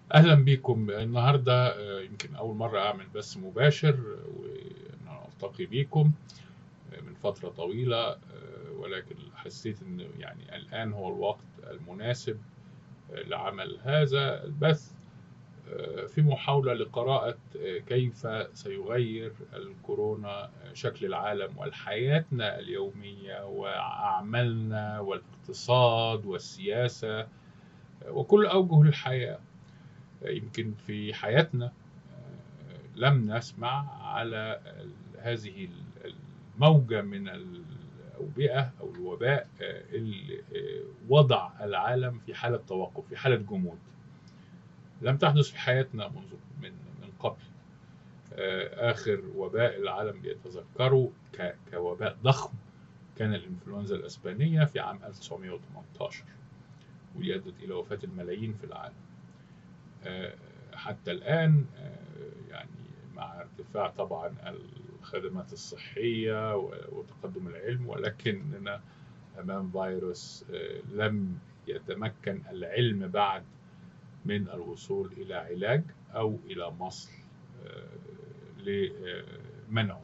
اهلا بيكم النهارده آه، يمكن اول مره اعمل بث مباشر وان أنا التقي بيكم آه، من فتره طويله آه، ولكن حسيت ان يعني الان هو الوقت المناسب آه، لعمل هذا البث آه، في محاوله لقراءه آه، كيف سيغير الكورونا آه، شكل العالم وحياتنا اليوميه واعمالنا والاقتصاد والسياسه آه، وكل اوجه الحياه يمكن في حياتنا آه، لم نسمع على ال- هذه ال- الموجة من الأوبئة أو الوباء آه، اللي آه، وضع العالم في حالة توقف في حالة جمود لم تحدث في حياتنا منذ من من قبل آه، آخر وباء العالم بيتذكره ك- كوباء ضخم كان الإنفلونزا الإسبانية في عام 1918 واللي أدت إلى وفاة الملايين في العالم آه، حتى الآن آه، يعني مع ارتفاع طبعا الخدمات الصحية و- وتقدم العلم ولكننا أمام فيروس آه، لم يتمكن العلم بعد من الوصول إلى علاج أو إلى مصل آه، لمنعه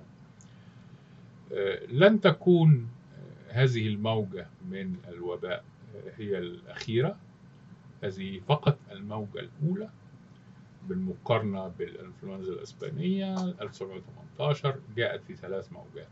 آه، لن تكون آه، هذه الموجة من الوباء آه، هي الأخيرة هذه فقط الموجة الأولى بالمقارنة بالإنفلونزا الإسبانية 1918 جاءت في ثلاث موجات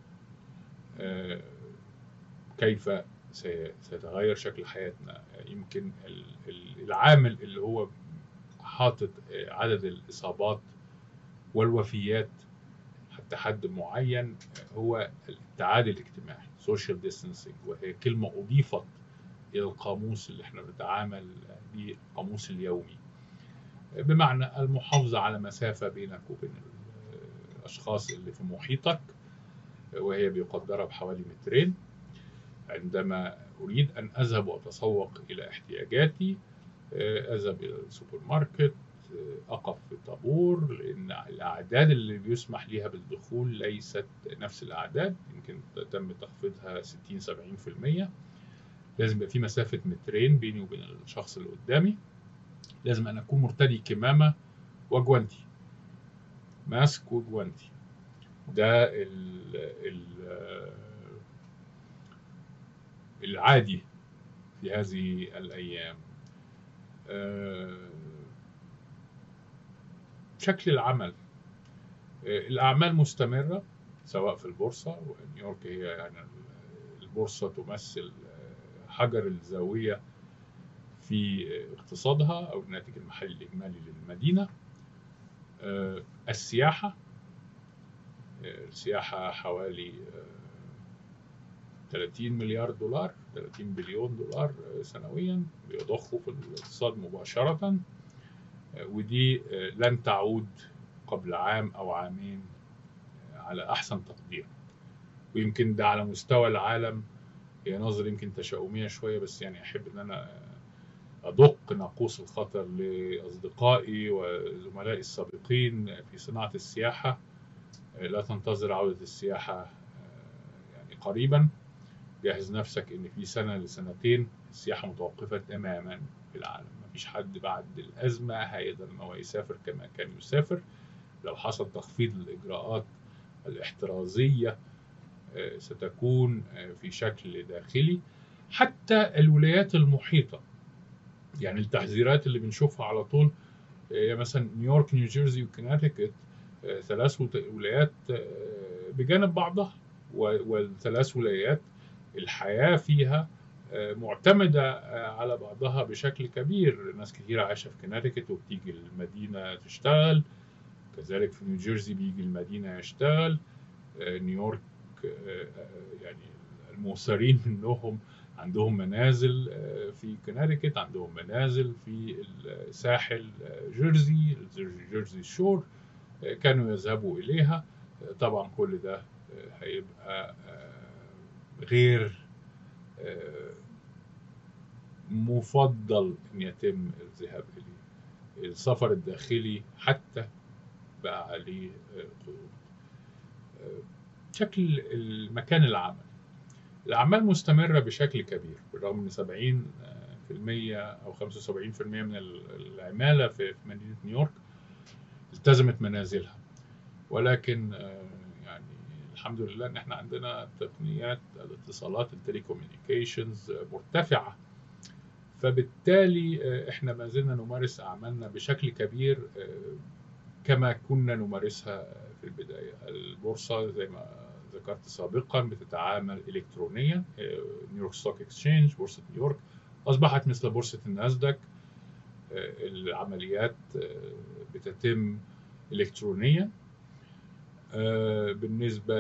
آه، كيف سي- سيتغير شكل حياتنا آه، يمكن ال- ال- العامل اللي هو حاطط آه، عدد الإصابات والوفيات حتى حد معين آه، هو الابتعاد الاجتماعي social distancing وهي كلمة أضيفت إلى القاموس اللي احنا بنتعامل به القاموس اليومي بمعنى المحافظة على مسافة بينك وبين الأشخاص اللي في محيطك وهي بيقدرها بحوالي مترين عندما أريد أن أذهب وأتسوق إلى احتياجاتي أذهب إلى السوبر ماركت أقف في طابور لأن الأعداد اللي بيسمح ليها بالدخول ليست نفس الأعداد يمكن تم تخفيضها 60 70% لازم يبقى في مسافة مترين بيني وبين الشخص اللي قدامي لازم أن أكون مرتدي كمامة وجوانتي ماسك وجوانتي ده ال ال العادي في هذه الأيام آه، شكل العمل آه، الأعمال مستمرة سواء في البورصة ونيويورك هي يعني البورصة تمثل آه، حجر الزاوية في اقتصادها أو الناتج المحلي الإجمالي للمدينة آه، السياحة آه، السياحة حوالي آه، 30 مليار دولار 30 بليون دولار آه، سنويا بيضخوا في الاقتصاد مباشرة آه، ودي آه، لن تعود قبل عام أو عامين آه، على أحسن تقدير ويمكن ده على مستوى العالم هي نظرة يمكن تشاؤمية شوية بس يعني أحب إن أنا أدق ناقوس الخطر لأصدقائي وزملائي السابقين في صناعة السياحة لا تنتظر عودة السياحة آه، يعني قريبا جهز نفسك إن في سنة لسنتين السياحة متوقفة تماما في العالم مفيش حد بعد الأزمة هيقدر إن هو يسافر كما كان يسافر لو حصل تخفيض الإجراءات الاحترازية آه، ستكون آه، في شكل داخلي حتى الولايات المحيطة يعني التحذيرات اللي بنشوفها على طول آه، مثلا نيويورك نيوجيرسي وكونتيكت آه، ثلاث وت- ولايات آه، بجانب بعضها و- والثلاث ولايات الحياة فيها آه، معتمدة آه، على بعضها بشكل كبير ناس كتير عايشة في كونتيكت وبتيجي المدينة تشتغل كذلك في نيوجيرسي بيجي المدينة يشتغل آه، نيويورك آه، آه، يعني المؤثرين منهم عندهم منازل آه، في كونتيكت عندهم منازل في الساحل آه، جيرسي جيرسي- جيرسي شور آه، كانوا يذهبوا إليها آه، طبعا كل ده آه، هيبقى آه، غير آه، مفضل أن يتم الذهاب إليه السفر الداخلي حتى بقى عليه آه، قيود آه، شكل المكان العمل الأعمال مستمرة بشكل كبير بالرغم من 70 او 75% من العماله في مدينه نيويورك التزمت منازلها ولكن يعني الحمد لله ان احنا عندنا تقنيات الاتصالات التليكوميونيكيشنز مرتفعه فبالتالي احنا ما زلنا نمارس اعمالنا بشكل كبير كما كنا نمارسها في البدايه البورصه زي ما ذكرت سابقا بتتعامل الكترونيا نيويورك ستوك اكسشينج بورصه نيويورك اصبحت مثل بورصه الناسداك العمليات بتتم الكترونيا بالنسبه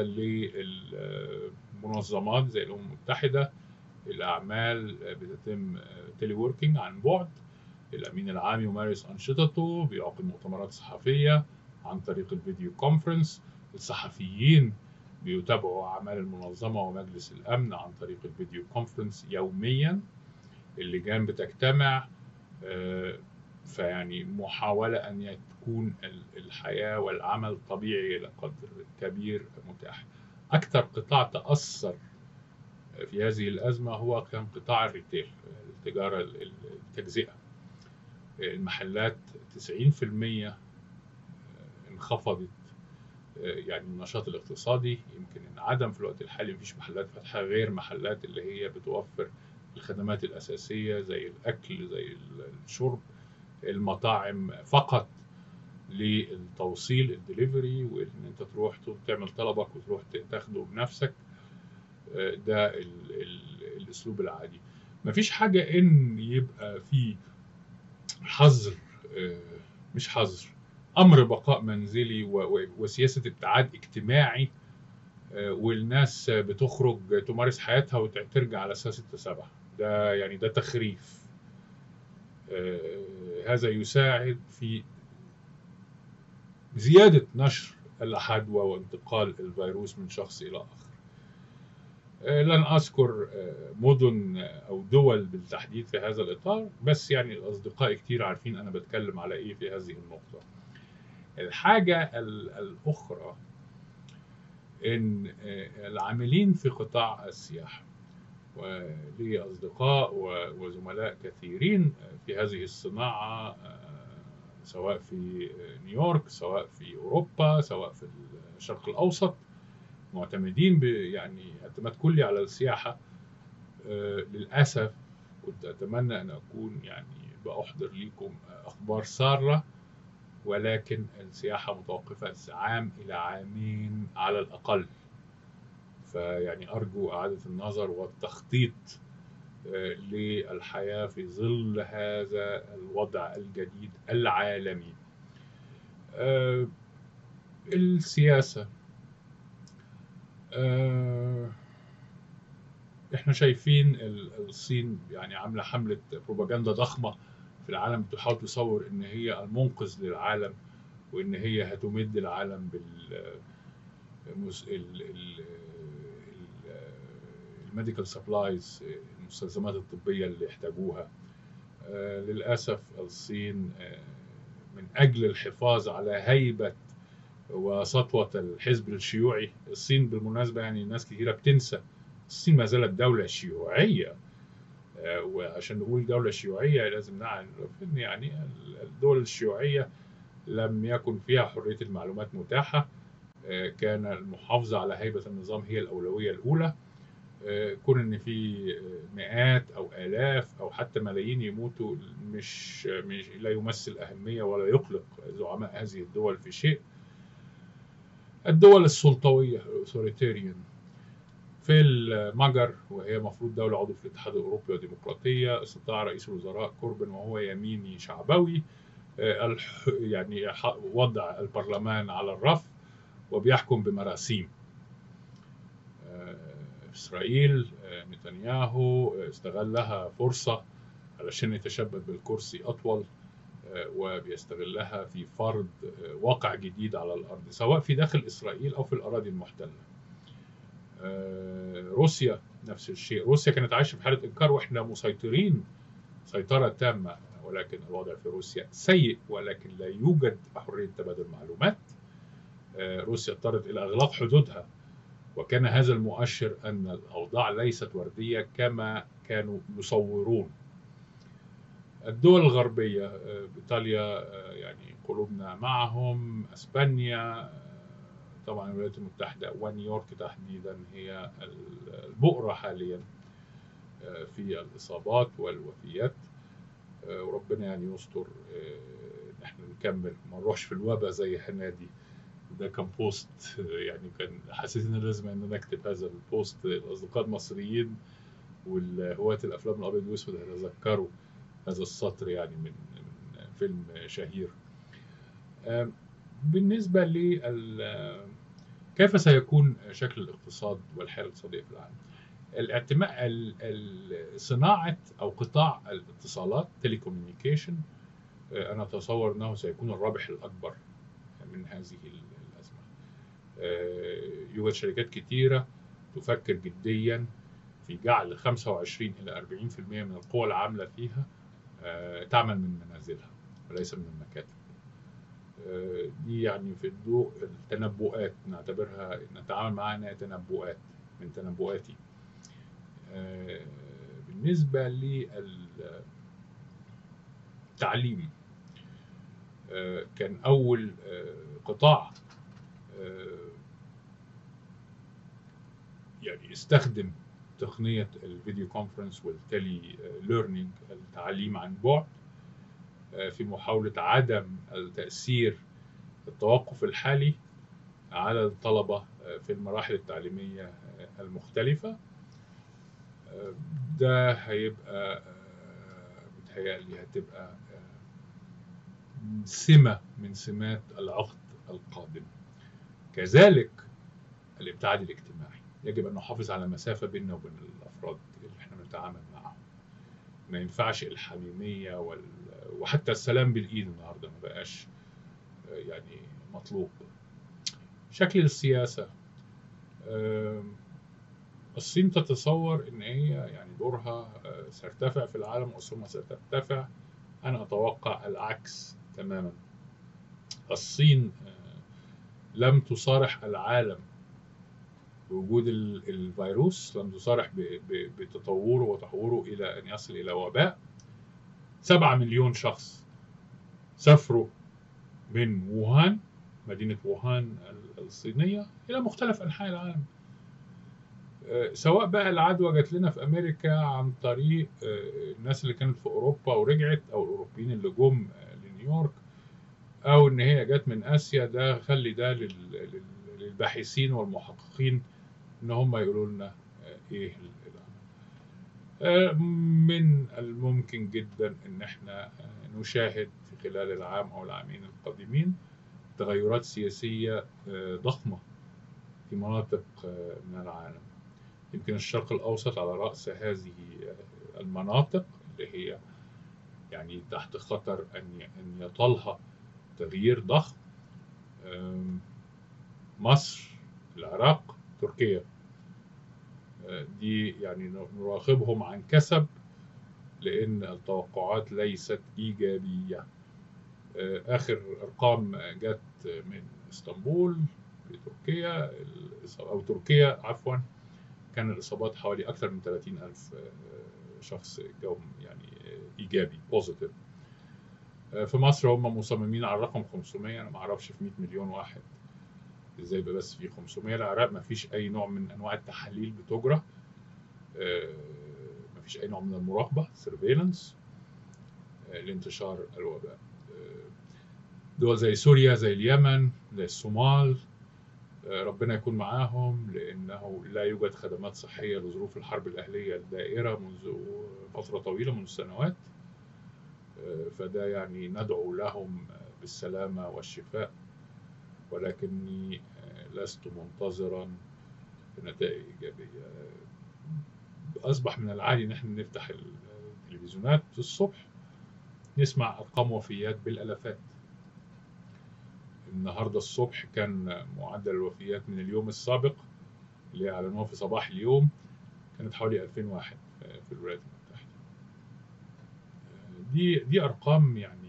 للمنظمات زي الامم المتحده الاعمال بتتم تيلي ووركينج عن بعد الامين العام يمارس انشطته بيعقد مؤتمرات صحفيه عن طريق الفيديو كونفرنس الصحفيين بيتابعوا اعمال المنظمه ومجلس الامن عن طريق الفيديو كونفرنس يوميا اللجان بتجتمع فيعني محاوله ان تكون الحياه والعمل طبيعي الى قدر كبير متاح اكثر قطاع تاثر في هذه الازمه هو كان قطاع الريتيل التجاره التجزئه المحلات 90% انخفضت يعني النشاط الاقتصادي يمكن انعدم في الوقت الحالي مفيش محلات فاتحه غير محلات اللي هي بتوفر الخدمات الاساسيه زي الاكل زي الشرب المطاعم فقط للتوصيل الدليفري وان انت تروح تعمل طلبك وتروح تاخده بنفسك ده ال ال الاسلوب العادي مفيش حاجه ان يبقى في حظر مش حظر امر بقاء منزلي وسياسه ابتعاد اجتماعي والناس بتخرج تمارس حياتها وترجع على اساس التسابح ده يعني ده تخريف هذا يساعد في زياده نشر الحدوى وانتقال الفيروس من شخص الى اخر لن اذكر مدن او دول بالتحديد في هذا الاطار بس يعني الاصدقاء كتير عارفين انا بتكلم على ايه في هذه النقطه الحاجه الاخرى ان العاملين في قطاع السياحه ولي اصدقاء وزملاء كثيرين في هذه الصناعه سواء في نيويورك سواء في اوروبا سواء في الشرق الاوسط معتمدين يعني اعتماد كلي على السياحه للاسف كنت اتمنى ان اكون يعني باحضر لكم اخبار ساره ولكن السياحه متوقفه عام الى عامين على الاقل فيعني ارجو اعاده النظر والتخطيط للحياه في ظل هذا الوضع الجديد العالمي السياسه احنا شايفين الصين يعني عامله حمله بروباجندا ضخمه في العالم بتحاول تصور ان هي المنقذ للعالم وان هي هتمد العالم بال الميديكال سبلايز المستلزمات الطبيه اللي يحتاجوها للاسف الصين من اجل الحفاظ على هيبه وسطوة الحزب الشيوعي الصين بالمناسبة يعني ناس كثيرة بتنسى الصين ما زالت دولة شيوعية وعشان نقول دولة شيوعية لازم نعرف ان يعني الدول الشيوعية لم يكن فيها حرية المعلومات متاحة كان المحافظة على هيبة النظام هي الأولوية الأولى كون ان في مئات او الاف او حتى ملايين يموتوا مش مش لا يمثل اهميه ولا يقلق زعماء هذه الدول في شيء الدول السلطويه الاوثوريتيريان في المجر وهي مفروض دولة عضو في الاتحاد الأوروبي وديمقراطية استطاع رئيس الوزراء كوربن وهو يميني شعبوي يعني وضع البرلمان على الرف وبيحكم بمراسيم إسرائيل نتنياهو استغلها فرصة علشان يتشبث بالكرسي أطول وبيستغلها في فرض واقع جديد على الأرض سواء في داخل إسرائيل أو في الأراضي المحتلة روسيا نفس الشيء روسيا كانت عايشة في حالة إنكار وإحنا مسيطرين سيطرة تامة ولكن الوضع في روسيا سيء ولكن لا يوجد حرية تبادل معلومات روسيا اضطرت إلى إغلاق حدودها وكان هذا المؤشر أن الأوضاع ليست وردية كما كانوا يصورون الدول الغربية آه، إيطاليا آه، يعني قلوبنا معهم أسبانيا آه، طبعا الولايات المتحدة ونيويورك تحديدا هي البؤرة حاليا آه، في الإصابات والوفيات آه، وربنا يعني يستر آه، إن احنا نكمل ما نروحش في الوباء زي حمادي ده كان بوست آه، يعني كان حسيت ان لازم ان انا اكتب هذا البوست الاصدقاء المصريين والهواة الافلام الابيض والاسود هيتذكروا هذا السطر يعني من من فيلم شهير آم، بالنسبة لل كيف سيكون شكل الاقتصاد والحياة الاقتصادية في العالم؟ الاعتماء ال- ال- صناعة أو قطاع الاتصالات تيليكوميونيكيشن أنا أتصور أنه سيكون الرابح الأكبر من هذه الأزمة آه، يوجد شركات كثيرة تفكر جديا في جعل 25 إلى 40% من القوى العاملة فيها آه، تعمل من منازلها وليس من المكاتب آه، دي يعني في الضوء التنبؤات نعتبرها نتعامل معها انها تنبؤات من تنبؤاتي آه، بالنسبة للتعليم آه، كان أول آه، قطاع آه، يعني استخدم تقنية الفيديو كونفرنس والتلي ليرنينج التعليم عن بعد آه، في محاولة عدم التأثير التوقف الحالي على الطلبة آه، في المراحل التعليمية آه، المختلفة آه، ده هيبقى آه، متهيألي هتبقى آه، سمة من سمات العقد القادم كذلك الابتعاد الاجتماعي يجب أن نحافظ على مسافة بيننا وبين الأفراد اللي احنا بنتعامل معهم ما ينفعش الحميمية وال... وحتى السلام بالإيد النهاردة ما بقاش آه، يعني مطلوب شكل السياسة آم، الصين تتصور ان هي يعني دورها آه، سيرتفع في العالم وثم سترتفع انا اتوقع العكس تماما الصين آه، لم تصارح العالم بوجود ال- الفيروس لم تصارح ب- ب- بتطوره وتحوره الى ان يصل الى وباء سبعة مليون شخص سافروا من ووهان مدينة ووهان ال- الصينية إلى مختلف أنحاء العالم آه، سواء بقى العدوى جات لنا في أمريكا عن طريق آه، الناس اللي كانت في أوروبا ورجعت أو الأوروبيين اللي جم آه، لنيويورك أو إن هي جت من آسيا ده خلي ده لل- لل- للباحثين والمحققين إن هم يقولوا لنا آه، إيه ال- العمل. آه، من الممكن جدا إن إحنا آه، نشاهد في خلال العام أو العامين القادمين تغيرات سياسية آه، ضخمة في مناطق آه، من العالم يمكن الشرق الأوسط على رأس هذه آه، المناطق اللي هي يعني تحت خطر أن ي- أن يطالها تغيير ضخم آم، مصر العراق تركيا آه، دي يعني ن- نراقبهم عن كسب لأن التوقعات ليست إيجابية آه، آخر أرقام جت من اسطنبول في تركيا الإص- أو تركيا عفوا كان الإصابات حوالي أكثر من 30 ألف آه، شخص جاهم يعني آه، إيجابي بوزيتيف في مصر هم مصممين على الرقم 500 أنا ما أعرفش في 100 مليون واحد إزاي يبقى بس في 500 العراق ما فيش أي نوع من أنواع التحاليل بتجرى آه، ما فيش أي نوع من المراقبة سيرفيلانس لانتشار الوباء آه، دول زي سوريا زي اليمن زي الصومال آه، ربنا يكون معاهم لأنه لا يوجد خدمات صحية لظروف الحرب الأهلية الدائرة منذ فترة طويلة منذ سنوات آه، فده يعني ندعو لهم بالسلامة والشفاء ولكني آه، لست منتظرا نتائج إيجابية آه، أصبح من العادي إن احنا نفتح التلفزيونات الصبح نسمع أرقام وفيات بالآلافات النهارده الصبح كان معدل الوفيات من اليوم السابق اللي اعلنوه في صباح اليوم كانت حوالي 2000 واحد في الولايات المتحده دي دي ارقام يعني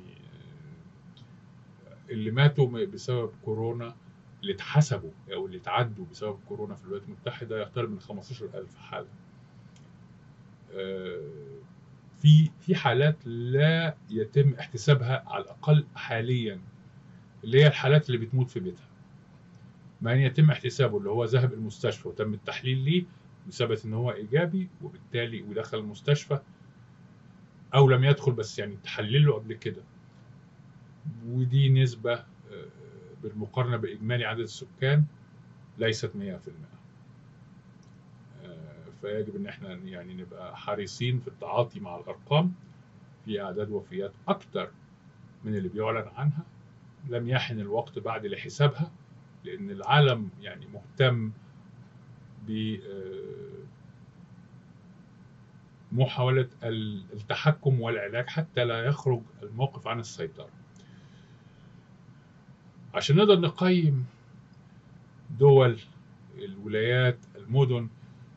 اللي ماتوا بسبب كورونا اللي اتحسبوا او اللي اتعدوا بسبب كورونا في الولايات المتحده يقترب من 15000 حاله في في حالات لا يتم احتسابها على الاقل حاليا اللي هي الحالات اللي بتموت في بيتها ما ان يتم احتسابه اللي هو ذهب المستشفى وتم التحليل ليه وثبت ان هو ايجابي وبالتالي ودخل المستشفى او لم يدخل بس يعني تحلل له قبل كده ودي نسبة آه، بالمقارنة بإجمالي عدد السكان ليست 100% آه، فيجب ان احنا يعني نبقى حريصين في التعاطي مع الارقام في اعداد وفيات اكتر من اللي بيعلن عنها لم يحن الوقت بعد لحسابها لان العالم يعني مهتم ب آه، محاولة التحكم والعلاج حتى لا يخرج الموقف عن السيطرة عشان نقدر نقيم دول الولايات المدن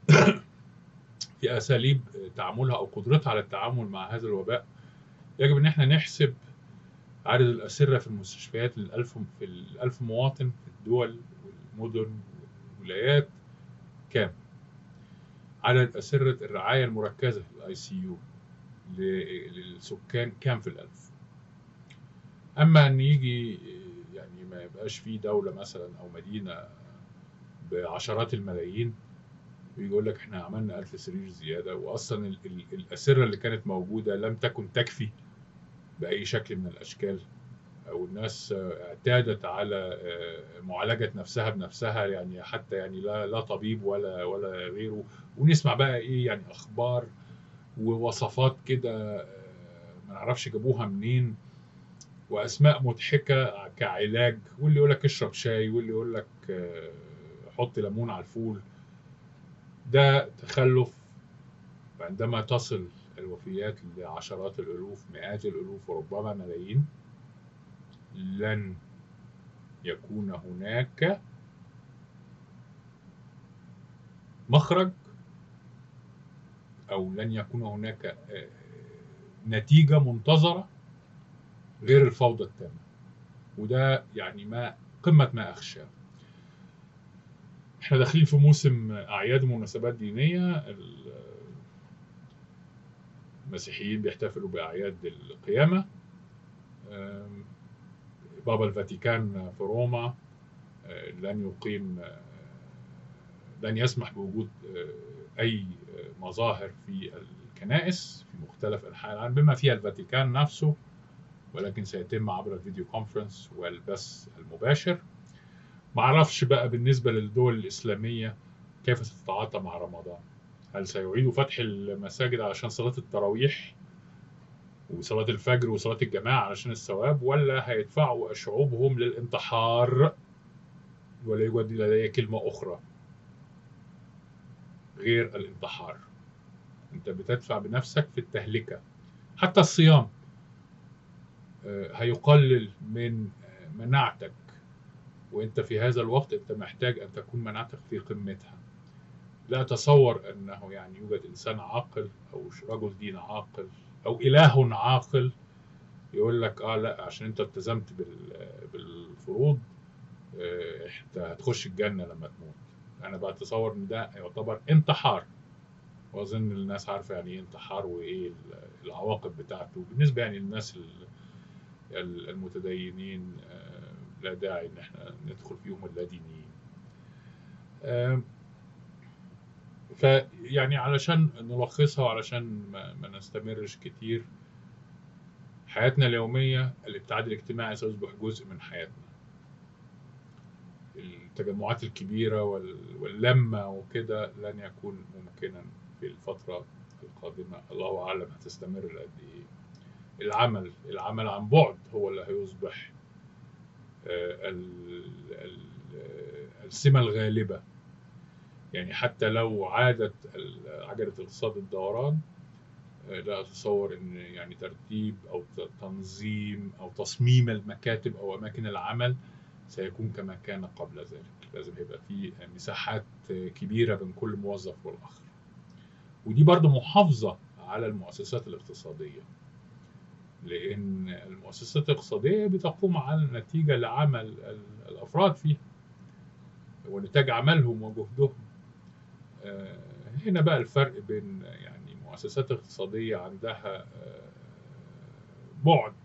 في اساليب تعاملها او قدرتها على التعامل مع هذا الوباء يجب ان احنا نحسب عدد الاسره في المستشفيات للألف في الألف مواطن في الدول والمدن والولايات كام عدد اسره الرعايه المركزه الاي سي يو للسكان كام في الألف اما ان يجي يعني ما يبقاش في دولة مثلا أو مدينة بعشرات الملايين ويقول لك احنا عملنا ألف سرير زيادة وأصلا ال ال الأسرة اللي كانت موجودة لم تكن تكفي بأي شكل من الأشكال أو الناس اعتادت على معالجة نفسها بنفسها يعني حتى يعني لا لا طبيب ولا ولا غيره ونسمع بقى إيه يعني أخبار ووصفات كده ما نعرفش جابوها منين واسماء مضحكه كعلاج واللي يقول لك اشرب شاي واللي يقول لك آه، حط ليمون على الفول ده تخلف عندما تصل الوفيات لعشرات الالوف مئات الالوف وربما ملايين لن يكون هناك مخرج او لن يكون هناك آه، نتيجه منتظره غير الفوضى التامة وده يعني ما قمة ما أخشى احنا داخلين في موسم أعياد ومناسبات دينية المسيحيين بيحتفلوا بأعياد القيامة بابا الفاتيكان في روما آه، لن يقيم آه، لن يسمح بوجود آه، أي مظاهر في الكنائس في مختلف أنحاء العالم بما فيها الفاتيكان نفسه ولكن سيتم عبر الفيديو كونفرنس والبث المباشر معرفش بقى بالنسبة للدول الإسلامية كيف ستتعاطى مع رمضان هل سيعيدوا فتح المساجد علشان صلاة التراويح وصلاة الفجر وصلاة الجماعة علشان الثواب ولا هيدفعوا شعوبهم للانتحار ولا يوجد لدي كلمة أخرى غير الانتحار أنت بتدفع بنفسك في التهلكة حتى الصيام آه، هيقلل من آه، مناعتك وانت في هذا الوقت انت محتاج ان تكون مناعتك في قمتها لا اتصور انه يعني يوجد انسان عاقل او رجل دين عاقل او اله عاقل يقول لك اه لا عشان انت التزمت بالفروض آه، انت هتخش الجنه لما تموت انا بتصور ان ده يعتبر انتحار واظن الناس عارفه يعني ايه انتحار وايه العواقب بتاعته بالنسبه يعني للناس اللي المتدينين آه، لا داعي ان احنا ندخل فيهم اللادينيين فيعني علشان نلخصها وعلشان ما نستمرش كتير حياتنا اليومية الابتعاد الاجتماعي سيصبح جزء من حياتنا التجمعات الكبيرة واللمة وكده لن يكون ممكنا في الفترة القادمة الله أعلم هتستمر لقد إيه العمل العمل عن بعد هو اللي هيصبح آه، السمة الغالبة يعني حتى لو عادت عجلة الاقتصاد الدوران آه، لا أتصور أن يعني ترتيب أو تنظيم أو تصميم المكاتب أو أماكن العمل سيكون كما كان قبل ذلك لازم يبقى في مساحات كبيرة بين كل موظف والآخر ودي برضو محافظة على المؤسسات الاقتصادية لأن المؤسسات الاقتصادية بتقوم على نتيجة لعمل الأفراد فيها ونتاج عملهم وجهدهم آه، هنا بقى الفرق بين يعني المؤسسات الاقتصادية عندها بعد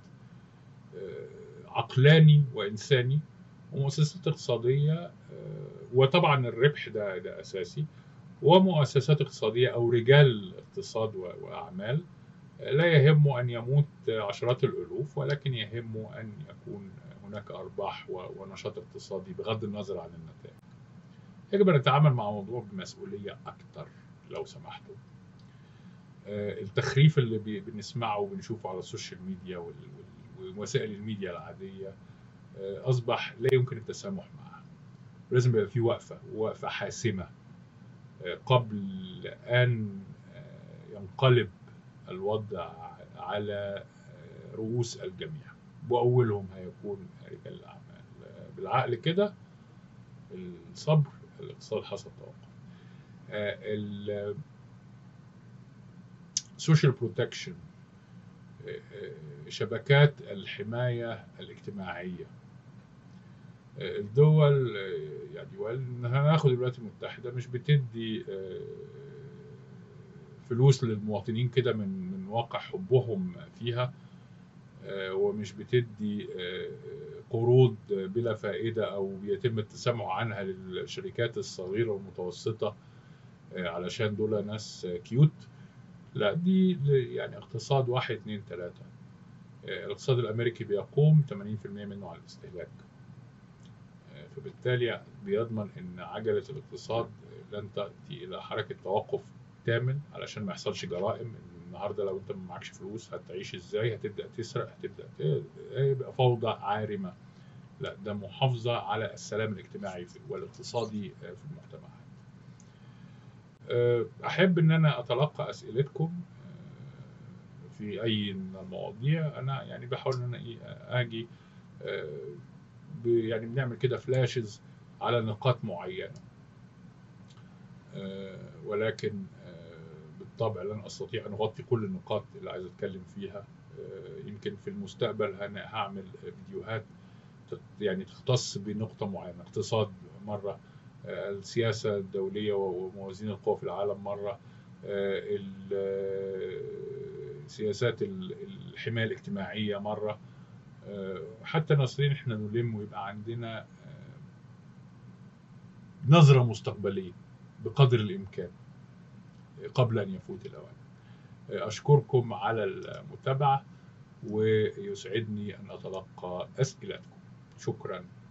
عقلاني وإنساني ومؤسسات اقتصادية وطبعا الربح ده ده أساسي ومؤسسات اقتصادية أو رجال اقتصاد وأعمال لا يهم أن يموت عشرات الألوف ولكن يهم أن يكون هناك أرباح ونشاط اقتصادي بغض النظر عن النتائج يجب أن نتعامل مع الموضوع بمسؤولية أكثر لو سمحتوا التخريف اللي بنسمعه وبنشوفه على السوشيال ميديا ووسائل الميديا العادية أصبح لا يمكن التسامح معه لازم يبقى في وقفة وقفة حاسمة قبل أن ينقلب الوضع على رؤوس الجميع وأولهم هيكون رجال الأعمال بالعقل كده الصبر الاقتصاد حسب توقع السوشيال بروتكشن شبكات الحماية الاجتماعية الدول يعني هناخد الولايات المتحدة مش بتدي فلوس للمواطنين كده من من واقع حبهم فيها ومش بتدي قروض بلا فائدة أو بيتم التسامح عنها للشركات الصغيرة والمتوسطة علشان دول ناس كيوت لا دي يعني اقتصاد واحد اتنين تلاتة الاقتصاد الأمريكي بيقوم 80% منه على الاستهلاك فبالتالي بيضمن ان عجله الاقتصاد لن تاتي الى حركه توقف تامن علشان ما يحصلش جرائم النهارده لو انت ما معكش فلوس هتعيش ازاي هتبدا تسرق هتبدا يبقى فوضى عارمه لا ده محافظه على السلام الاجتماعي والاقتصادي في المجتمعات احب ان انا اتلقى اسئلتكم في اي من المواضيع انا يعني بحاول ان انا ايه اجي يعني بنعمل كده فلاشز على نقاط معينه ولكن بالطبع لن استطيع ان اغطي كل النقاط اللي عايز اتكلم فيها يمكن في المستقبل هعمل فيديوهات يعني تختص بنقطه معينه اقتصاد مره السياسه الدوليه وموازين القوى في العالم مره سياسات الحمايه الاجتماعيه مره حتى ناصرين احنا نلم ويبقى عندنا نظرة مستقبلية بقدر الإمكان قبل أن يفوت الأوان أشكركم على المتابعة ويسعدني أن أتلقى أسئلتكم شكراً